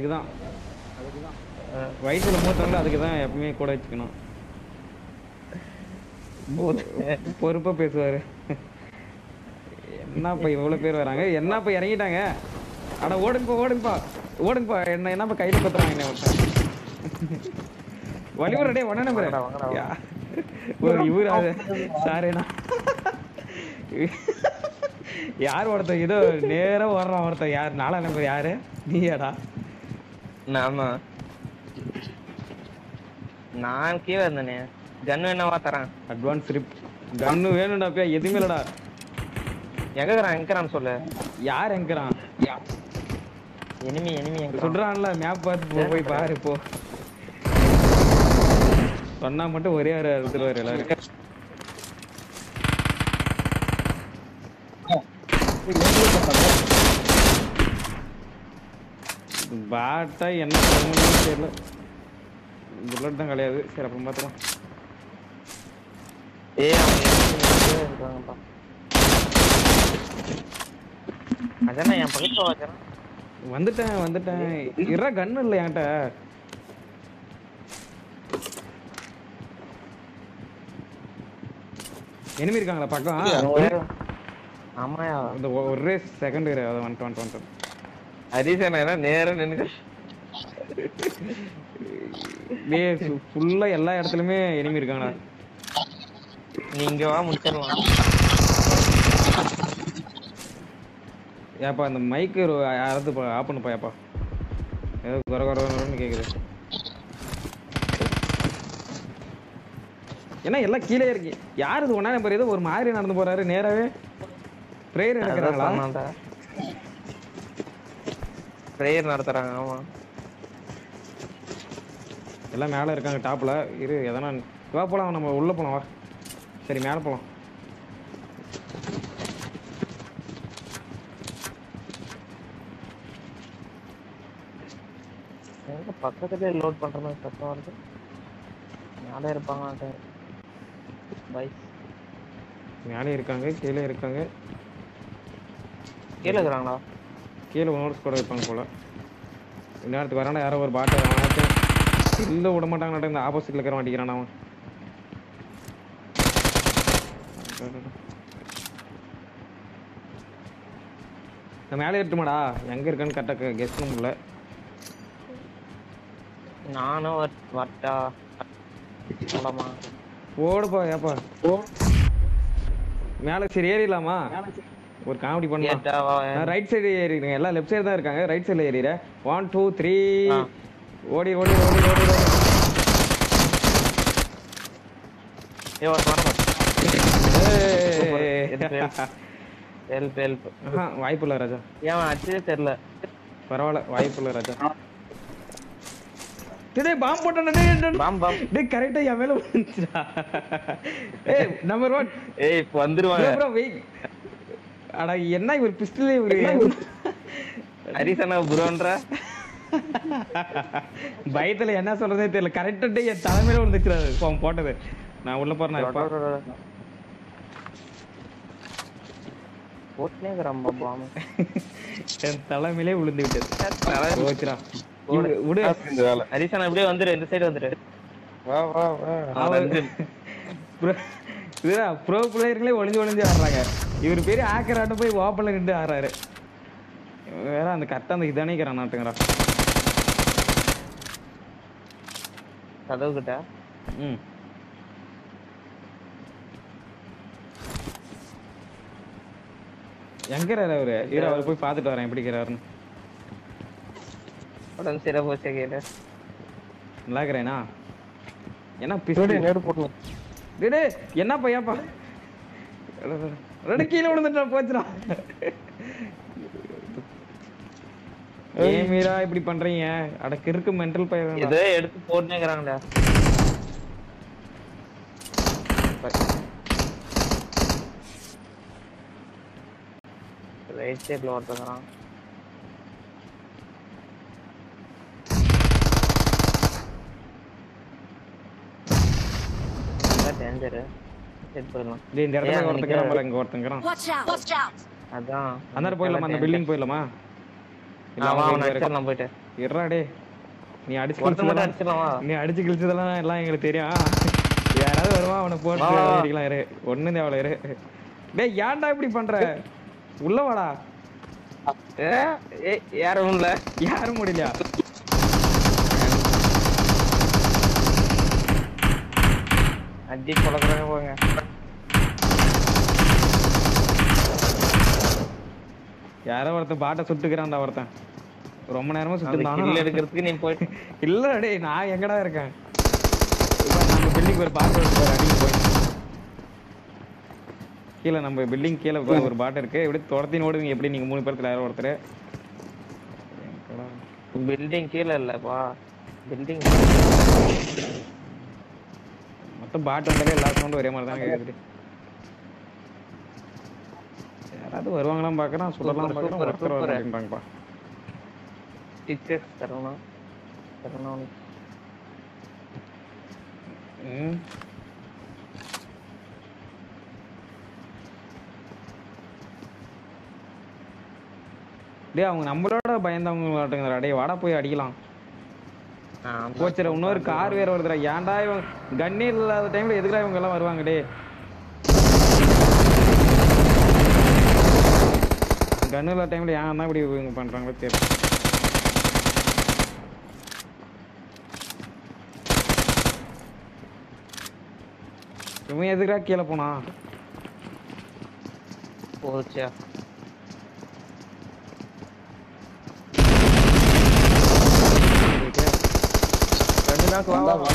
அதுக்கு தான் வயசுல மூத்தவங்கள அதுக்கு தான் எப்பவுமே கூட வச்சுக்கணும் பொறுப்பா பேசுவாரு என்னப்பா இவ்வளவு பேர் வராங்க என்னப்பா இறங்கிட்டாங்க அட ஓடுங்கப்பா ஓடுங்கப்பா ஓடுங்கப்பா என்ன என்னப்பா கையில பத்துறாங்க என்ன ஒருத்தன் வழிமுறை டே ஒன்ன நம்பர் வாங்கடா, வாங்கடா, வாங்கடா. ஒரு இவரு அது சாரிண்ணா யார் ஒருத்தன் இதோ நேரா ஓடுறான் ஒருத்தன் யார் நாலாம் நம்பர் யாரு நீயாடா நாமா நான் கீழே இருந்தேனே கன்னு என்னவா தரேன் அட்வான்ஸ் ரிப் கன்னு வேணும்டா அப்பயா எதுவுமே இல்லடா எங்க இருக்கிறான் எங்க இருக்கிறான்னு சொல்லு யார் எங்கிறான் எனிமி எனிமி எங்க சொல்றான்ல மேப் பார்த்து போ போய் பாரு போ சொன்னா மட்டும் ஒரே ஒரு எடுத்துருவாரு எல்லாரும் பாட்டா என்ன பண்ணுன்னு தெரியல புல்லட் தான் கிடையாது சரி அப்புறம் பார்த்துக்கலாம் ஏய் அவங்க enemy எங்கேயோ இருக்காங்கப்பா அதான் என் பக்கத்துல வச்சேன் வந்துட்டேன் வந்துட்டேன் இரா கன்னு இல்லை என்கிட்ட enemy இருக்காங்களா பக்கம் ஆமாயா இந்த ஒ- ஒரே செகண்ட் அதை வந்துட்டு வந்துட்டு வந்துட்டு ஹரிசன் என்ன நேரம் நின்று டேய் ஃபுல்லா எல்லா இடத்துலயுமே enemy இருக்காங்கடா நீ இங்க வா முடிச்சிடலாம் ஏப்பா இந்த மைக்கு யாராவது ஆஃப் பண்ணுப்பா ஏப்பா ஏதோ குறை குறை குறைன்னு கேக்குது ஏன்னா எல்லாம் கீழே இருக்கு யார் இது ஒன்னா நம்பர் ஏதோ ஒரு மாதிரி நடந்து போறாரு நேராவே பிரேயர் எடுக்கிறாங்களா ப்ரேயர் நடத்துறாங்க ஆமா எல்லாம் மேல இருக்காங்க டாப்ல இரு எதனா வா போலாம் நம்ம உள்ள போலாம் வா சரி மேல போலாம் எங்க பக்கத்துலயே லோட் பண்ற மாதிரி சத்தம் வருது மேலே இருப்பாங்க பைக் மேலே இருக்காங்க கீழே இருக்காங்க கீழே இருக்கிறாங்களா கீழே நோட்ஸ் கூட இருப்பாங்க போல இந்நேரத்துக்கு வரானா யாரோ ஒரு பாட்டை அவனாச்சும் இல்லை விட மாட்டாங்க இந்த ஆப்போசிட்ல இருக்கிற மாட்டேங்கிறான் அவன் நான் மேலே ஏற்றுமாடா எங்க இருக்கான்னு கரெக்டாக கெஸ் பண்ண முடியல நானும் வர- வரட்டா போலாமா ஓடுப்பா ஏப்பா மேலே சரி ஏறிடலாமா ஒரு காமெடி பண்ணலாம் ஏட்டா வா நான் ரைட் சைடு ஏறிடுங்க எல்லாம் லெஃப்ட் சைடு தான் இருக்காங்க ரைட் சைடுல ஏறிடுறேன் ஒன் டூ த்ரீ ஆ. ஓடி ஓடி ஓடி ஓடி ஓடி ஏ வர வர ஏய். ஹெல்ப் ஹெல்ப் ஆஹா, வாய்ப்பு இல்லை ராஜா ஏன் அடிச்சதே தெரியல பரவாயில்ல வாய்ப்பு இல்லை ராஜா டேய் பாம்பு போட்டானே டேய், டேய், பாம் பாம் டேய் கரெக்டா என் மேல விழுந்துச்சுடா ஏய் நம்பர் ஒன் ஏய் இப்போ வந்துருவாங்க ப்ரோ வெயிட் அட என்ன இவர் பிஸ்டல் இவரு ஹரிசனா புரோன்ற பயத்துல என்ன சொல்றதே தெரியல கரெக்டா என் தலைமையில விழுந்துச்சுடா அவன் போட்டது நான் உள்ள போறேன் இப்ப போட்டுனே இருக்கிறான் பாம் என் தலைமையிலே விழுந்து விட்டது போச்சுடா இவரு- விடு இந்த வேலை ஹரிசனா இப்படியே வந்துரு இந்த சைடு வந்துரு வா வா வா அவர் ப்ரோ பிளேயர்களே ஒளிஞ்சு ஒளிஞ்சு ஆடுறாங்க இவர் பெரிய ஆக்கராட்ட போய் ஓப்பன்ல நின்று ஆடுறாரு இவன் வேற அந்த கரெக்டா அந்த இதானே இருக்கிறான் நாட்டுங்கிறா கதவு கிட்ட ம் எங்க இருக்காரு அவரு இரு அவர் போய் பார்த்துட்டு வரேன் எப்படி இருக்கிறாருன்னு உடம்பு சரியா போச்சு கேட்டு நல்லா இருக்கிறேனா என்ன சரி பிஸ்டல் நேடு போட்டு டேய் டேய், என்ன பையப்பா ரெண்டு கீழே விழுந்துட்டா போச்சுடா ஏன் மீரா இப்படி பண்றீங்க அட கிறுக்கு மென்டல் பையன் ஏதோ எடுத்து போட்டுனே இருக்கிறாங்களே ரைட் சைடில் ஒருத்தங்கிறான் டேஞ்சரு செட் போயிடலாம் டேய் இந்த இடத்துல ஏன் ஒருத்தங்கிறான் நிக்கிற? பாரு இங்க ஒருத்தங்கிறான் Watch out! Watch out! அதான் அந்த போயிடலாமா அந்த பில்டிங் போயிடலாமா இல்ல ஆமா அவங்க அவனை இங்க அடிச்சிடலாம் போயிட்டு இருடா டே நீ அடிச்சு ஒருத்தன் மட்டும் கிழிச்சதெல்லாம் அடிச்சிடலாமா நீ அடிச்சு கிழிச்சதெல்லாம் எல்லாம் எங்களுக்கு தெரியும் யாராவது வருவான் அவனை போட்டு வா, வா, வா. அடிக்கலாம் இரு ஒண்ணு தேவையில்ல இரு டேய் ஏன்டா இப்படி பண்ற உள்ள வாடா ஏ ஏய், யாரும் இல்ல யாரும் முடியலையா அடி பழக்கிறாங்க போங்க யாரோ ஒருத்தன் பாட்டை சுட்டுக்கிறான்டா ஒருத்தன் ரொம்ப நேரமா அந்த சுட்டுந்தான் கில் எடுக்கிறதுக்கு நீ போய் இல்ல டேய் நான் எங்கடா இருக்கேன் இப்ப நம்ம பில்டிங் ஒரு பாட்டு இருக்கு பாரு, அடிங்க போய் கீழே நம்ம பில்டிங் கீழே போய் ஒரு பாட்டு இருக்கு எப்படி துரத்தின்னு ஓடுவீங்க எப்படி நீங்க மூணு பேர்த்துல யாரோ ஒருத்தர் எங்கடா? பில்டிங் கீழே இல்லப்பா பில்டிங் மொத்தம் பாட்டு வந்தாலே எல்லா சவுண்டும் ஒரே மாதிரி தான் கேக்குது யாராவது வருவாங்களாம் பாக்குறான் சொல்லலாம் சூப்பர், பாக்குறான் சூப்பர், ஒருத்தர் வர சூப்பர். மாட்டேன்றாங்கப்பா டீச்சர்ஸ் தரணும் தரணும் ம் டேய் அவங்க நம்மளோட பயந்தவங்களாட்டுங்கடா டேய் வாடா போய் அடிக்கலாம் போச்சுடா இன்னொரு கார் வேற வருதுடா ஏன்டா இவன் கண்ணே இல்லாத டைம்ல எதுக்குடா இவங்க எல்லாம் வருவாங்க டே கண்ணு இல்லாத டைம்ல ஏன் தான் இப்படி இவங்க பண்றாங்களோ தெரியல இவன் எதுக்குடா கீழே போனா போச்சா ரெண்டு நாக்கு வா வா, வா.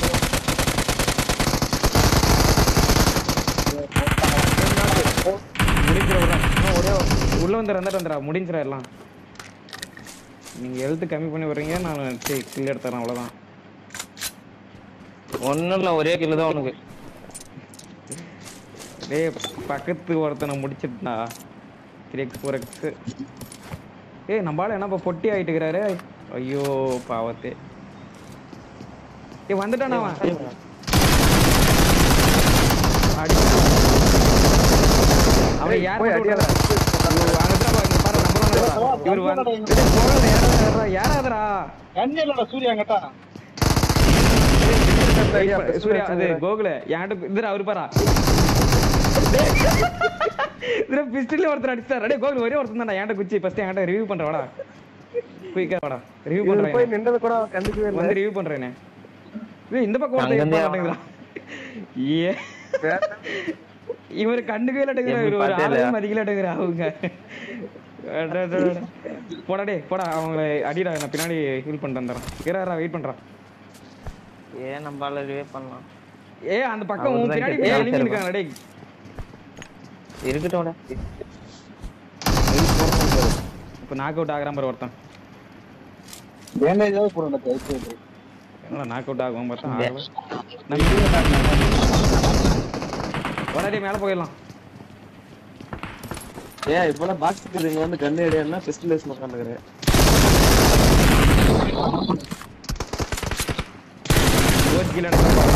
முடிஞ்சிட ஒரே உள்ள வந்துடுற வந்துட்டு வந்துடா முடிஞ்சிட எல்லாம் நீங்க எழுத்து கம்மி பண்ணி வர்றீங்க நான் கில் எடுத்துறேன் அவ்வளவுதான் ஒண்ணும் இல்ல ஒரே கிலோ தான் உனக்கு டேய் பக்கத்து ஒருத்தனை முடிச்சிட்டா த்ரீ எக்ஸ் ஃபோர் எக்ஸ் ஏய் நம்மளால என்னப்பா பொட்டி ஆயிட்டு இருக்கிறாரு ஐயோ பாவத்தே ஏய் வந்துட்டான் அவன் அடி அவன் யார் போய் அடியாடா. இவர் வந்து போகல யாரா யாராதரா கண்ணியலோட சூர்யா அங்கட்டா சூர்யா அது கோகுல என்கிட்ட இதுல அவரு பாரா இதுல பிஸ்டல்ல ஒருத்தர் அடிச்சார் அடே கோகுல் ஒரே ஒருத்தன் தான்டா என்கிட்ட குச்சி ஃபர்ஸ்ட் என்கிட்ட ரிவ்யூ பண்ற வாடா குயிக்கா வாடா ரிவ்யூ இவர் போய் பண்றேன் நின்றது கூட அவன் கண்டுக்கவே இல்லை வந்து ரிவ்யூ பண்றேனே ஏய் இந்த பக்கம் ஒருத்தன் அங்கிருந்தே இருக்க மாட்டேங்கிறான் ஏ இவர் கண்டுக்கவே மாட்டேங்கிறார் எப்படி இவர் ஒரு பார்த்தே ஆளே இல்லையா? மதிக்கல மாட்டேங்கிறார் அவங்க அட, அட, அட. போடா டேய் போடா அவங்கள அடிடா நான் பின்னாடி ஹீல் பண்ணிட்டு வந்துடுறேன் இறாரா வெயிட் பண்றான் ஏன் நம்மளால ரிவே பண்ணலாம் ஏ அந்த பக்கம் உன் அவர்தான் பின்னாடி கேட்டா எலிமி சரி, இருக்காங்க டேய் இருக்கட்டும் இப்போ நாக் அவுட் ஆகுறான் பாரு ஒருத்தன் டேமேஜாவது போடணும் கைத்து என்னடா நாக் அவுட் ஆகும் பார்த்தா ஆகல நம்ம வாடா டேய் மேல போயிடலாம் ஏன் இப்பெல்லாம் பாக்ஸ் இங்க வந்து கண்ணு அடியாருன்னா பிஸ்டல் வச்சு உட்காந்துக்கிறேன் ஓட் கீழ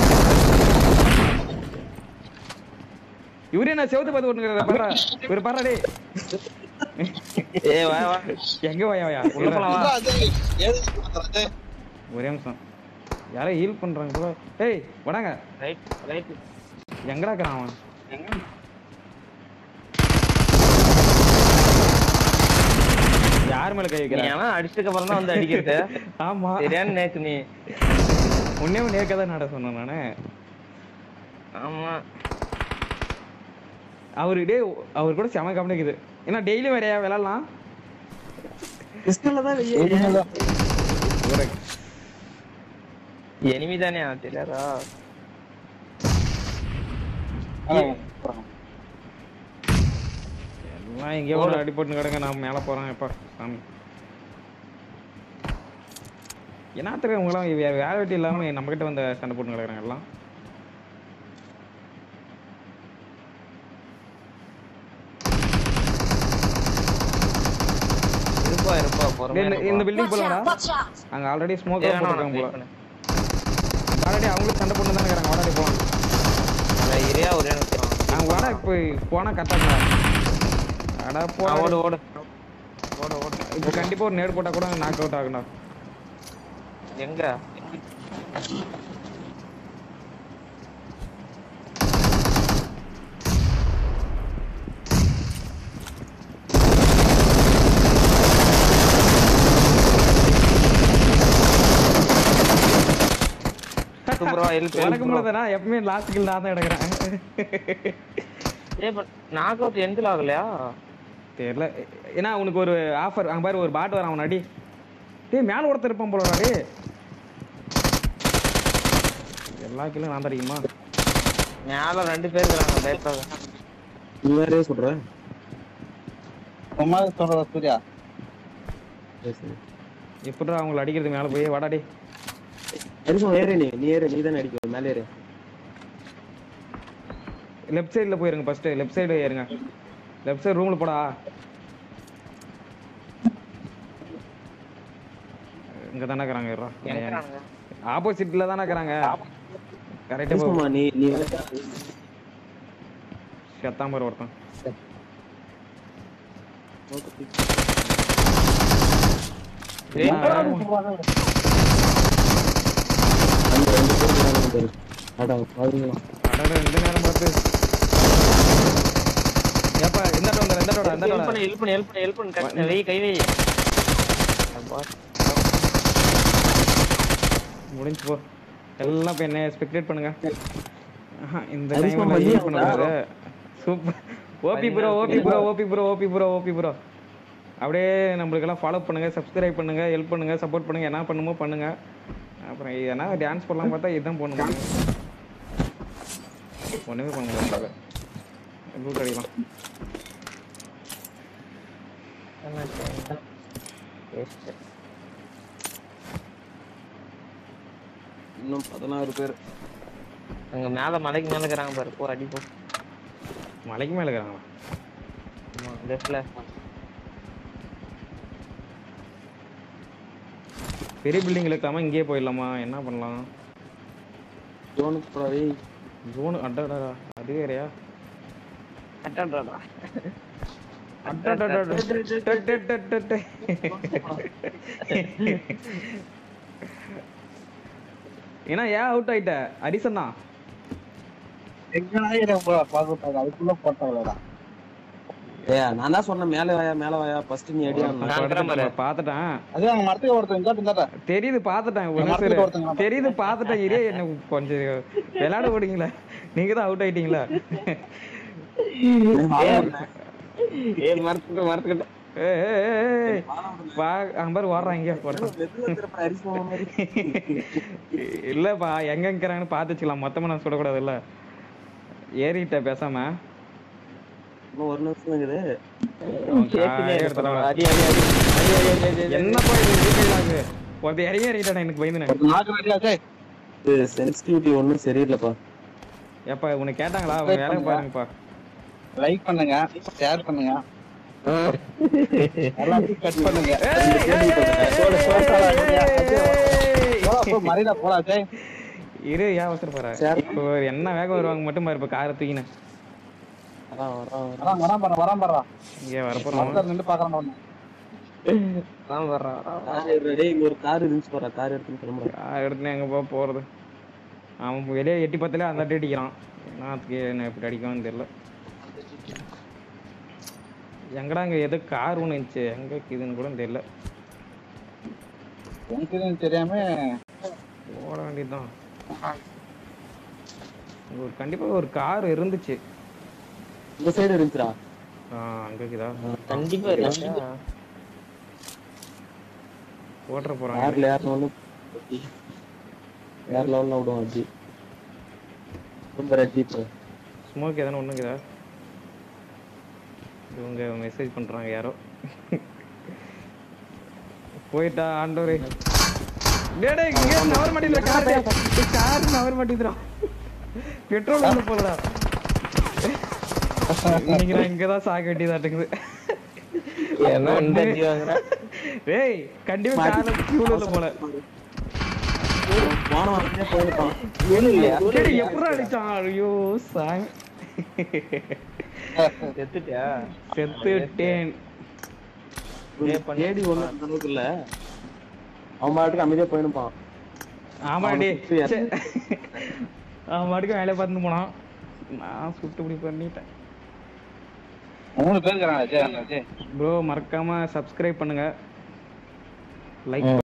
இவரே நான் செவத்து பார்த்து ஓட்டுங்கிறத பாரு இவர் பாரு டேய் ஏ வா வா எங்க வாயா வாயா உள்ள போலாம் வா ஒரே நிமிஷம் யாரோ ஹீல் பண்றாங்க போல ஏய் வடாங்க ரைட் ரைட் எங்கடா இருக்கிறான் அவன் யார் மேல கை நீ வைக்கிறான் ஆனா அடிச்சதுக்கு அப்புறம் தான் வந்து அடிக்கிறது ஆமா சரியான நேக்கு நீ உன்னே நேக்க தான் நட சொன்னேன் நானு ஆமா அவரு டே அவர் கூட செம கவனிக்குது ஏன்னா டெய்லி வரையா விளாடலாம் பிஸ்டல்ல தான் வெய்ய ஒரு எனிமி தானே தெரியாதா எல்லாம் எங்கேயோ ஒரு அடி போட்டு கிடங்க நான் மேல போறேன் எப்பா சாமி என்ன தெரியும் உங்களாம் வேற வேலை வெட்டி இல்லாம நம்ம கிட்ட வந்து சண்டை போட்டு கிடக்குறாங்க எல்லாம் இருப்பா இருப்பா டேய், பொறுமையா இந்த- இந்த பில்டிங் போலடா அங்க ஆல்ரெடி ஸ்மோக் போட்டுருக்காங்க போல ஆல்ரெடி அவங்களும் சண்டை போட்டு தானே இருக்காங்க வாடாடி போலாம் இரியா ஒரே நிமிஷம் நாங்க வாடா இப்போ போனா கரெக்டா அடா ஆ, போடா ஓடு ஓடு ஓடு ஓடு இப்போ கண்டிப்பா ஒரு நேர் போட்டா கூட நாக் அவுட் ஆகணும் எங்க சூப்பரா ஹெல்ப் வழக்கம் போல தானே எப்பவுமே லாஸ்ட் கில் நான் தான் எடுக்கிறேன் ஏ பட் நாக் அவுட் எண்டில் ஆகலையா தெரியல ஏன்னா உனக்கு ஒரு ஆஃபர் அங்க பாரு ஒரு பாட்டு வரான் முன்னாடி டேய் மேல ஒருத்தர் இருப்பான் போலடா டேய் எல்லா கிலும் நான் தெரியுமா மேல ரெண்டு பேர் இருக்காங்க பயப்படாத நீ வேறே சொல்ற சும்மா சொல்றதா சூர்யா சரி, சரி. எப்படிடா அவங்கள அடிக்கிறது மேல போய் வாடா டேய் அரிசம் ஏறு நீ நீ ஏறு நீ தானே அடிக்க மேலே ஏறு லெஃப்ட் சைடுல போயிருங்க ஃபர்ஸ்ட் லெஃப்ட் சைடு ஏறுங்க லெஃப்ட் சைடு ரூம்ல போடா இங்க தானே இருக்கிறாங்க எங்க ஆப்போசிட்ல தானே இருக்கிறாங்க கரெக்டா அரிசம்மா நீ நீ வேற செத்தாமர் ஒருத்தன் அந்த ரெண்டு பேர் இருக்காங்க பாரு. அடா பாருங்களா அடடா, இந்த நேரம் பார்த்து ஏப்பா இந்த வந்துடுற இந்த இந்த ஹெல்ப் பண்ணு ஹெல்ப் பண்ணு ஹெல்ப் பண்ணு ஹெல்ப் பண்ணு கட் வெய் கை வெய் அப்பா. முடிஞ்சு போ எல்லாம் இப்போ என்ன ஸ்பெக்டேட் பண்ணுங்க ஆஹா, இந்த அதிகமா டைம்ல மதியம் யூஸ் பண்ணக்கூடாது super OP bro OP bro OP bro OP bro OP bro அப்படியே நம்மளுக்கெல்லாம் ஃபாலோ பண்ணுங்க சப்ஸ்கிரைப் பண்ணுங்க ஹெல்ப் பண்ணுங்க சப்போர்ட் பண்ணுங்க என்ன பண்ணுமோ பண்ணுங்க அப்புறம் ஏன்னா டான்ஸ் பண்ணலாம் பார்த்தா இதுதான் பண்ண முடியும் ஒண்ணுமே பண்ண முடியாது லூட் அடிக்கலாம் என்னாச்சு? Waste. இன்னும் பதினாறு பேர் அங்க மேல மலைக்கு மேல இருக்கிறாங்க பாரு போ அடி போ மலைக்கு மேல இருக்கிறாங்களா ஆமா லெஃப்ட்ல பெரிய பில்டிங் இழுக்காம இங்கேயே போயிடலாமா என்ன பண்ணலாம் ஜோனுக்கு போடாவே ஜோனு அடடா அது வேறயா அட்டாடா ஏன்னா ஏன் அவுட் ஆயிட்ட ஹரிசன்னா எங்கடா இரு bro, பாக்கட்டாங்க அதுக்குள்ள போட்டாங்களா ஏ நான் தான் சொன்னேன் மேலே வாயா மேலே வாயா ஃபர்ஸ்ட் நீ அடியா பாத்துட்டேன் அது அங்க மரத்துக்கு ஒருத்தன் இங்காட்டு இருந்தாடா தெரியுது பாத்துட்டேன் ஒரு மரத்துல நிமிஷம் ஒருத்தங்க இரு. தெரியுது பாத்துட்டேன் இரு என்ன கொஞ்சம் விளையாட போடுங்களா நீங்க தான் அவுட் ஆயிட்டீங்களா ஏ மறந்துட்டு மறந்துட்டு ஏய், ஏய், ஏய், ஏய். வா அங்க பாரு ஓடுறான் இங்க ஒருத்தன் அரிசம் மாதிரி இல்லப்பா எங்க இருக்கிறாங்கன்னு பார்த்து வச்சுக்கலாம் மொத்தமா நான் சுடக்கூடாது இல்ல ஏறிட்ட பேசாம இன்னும் ஒரு நிமிஷம் இருக்குது அவன் காயே எடுத்துட்டு வா. அடி அடி அடி அடி அடி அடி அடி அடி என்னப்பா இது வீட்டுலாங்க ஒருத்த இறங்கி இறங்கிட்டான் எனக்கு பயந்து ஒரு நாக்கு ரெடியா டேய் இது சென்சிட்டிவிட்டி ஒன்றும் சரியில்லைப்பா ஏப்பா உனக்கு கேட்டாங்களா அவங்க வேலை பாருங்கப்பா லைக் பண்ணுங்க ஷேர் பண்ணுங்க எல்லாத்தையும் கட் பண்ணுங்க போடு, போடு, போடா, போ, மறைடா போடா டேய் இரு ஏன் அவசரப்படுற சரி. இப்போ என்ன வேகம் வருவாங்க மட்டும் பாரு இப்ப காரை தூக்கினேன் வரான் வரான் வரான். வரான் வரான் பாரு வரான் பாரு இங்கே வரப்போறோம் மரத்துல நின்று பாக்குறான் ஒண்ணு தான் வர்றான் கார் ஏறுறா, டேய் இங்க ஒரு கார் இருந்துச்சு போறா கார் எடுத்துன்னு கிளம்புறா கார் எடுத்துன்னு எங்க போக போறது அவன் வெளியே எட்டி பத்துல அந்த அடி அடிக்கிறான் என்னத்துக்கு என்ன எப்படி அடிக்கும்னு தெரியல எங்கடா இங்க எது கார் ஒண்ணு இருந்துச்சு எங்க இருக்குதுன்னு கூட தெரியல எனக்கு எதுவும் தெரியாம ஓட வேண்டியதுதான் இங்க ஒரு கண்டிப்பா ஒரு கார் இருந்துச்சு இந்த சைடு இருந்துச்சுடா ஆ அங்க இருக்குதா கண்டிப்பா இருக்கு ஓட்டுற போறாங்க கார்ல ஏறணும் வேற லெவல்ல விடுவோம் அடி ரொம்ப ரெட்டி இப்போ ஸ்மோக் எதனா ஒண்ணுக்குதா இவங்க மெசேஜ் பண்றாங்க யாரோ போயிட்டா ஆண்டவரே டேய் டேய் இங்க நவர் மாட்டேங்குது கார் கார் நவர் மாட்டேங்குதுடா பெட்ரோல் உள்ள போலடா இன்னைக்கு நான் இங்க தான் சாக வேண்டியதாட்டுக்குது என்ன இந்த அடி வாங்குற டேய் கண்டிப்பா கார்ல ஃபியூல் உள்ள போல போன வாரத்திலே போயிருப்பான் டேய் எப்படா அடிச்சான் ஐயோ சாங் செத்துட்டியா செத்துட்டேன் Play பண்ணி- தேடி ஒண்ணு அந்த அளவுக்கு இல்ல அவன் பாட்டுக்கு அமைதியா போயிருப்பான் ஆமாடி அவனுக்கு இப்ப சே. அவன் பாட்டுக்கு வேலையை பார்த்துட்டு போனான் நான் சுட்டு இப்படி பண்ணிட்டேன் மூணு பேர் இருக்கிறாங்க அஜய் அண்ணா அஜய் ப்ரோ மறக்காம சப்ஸ்கிரைப் பண்ணுங்க லைக்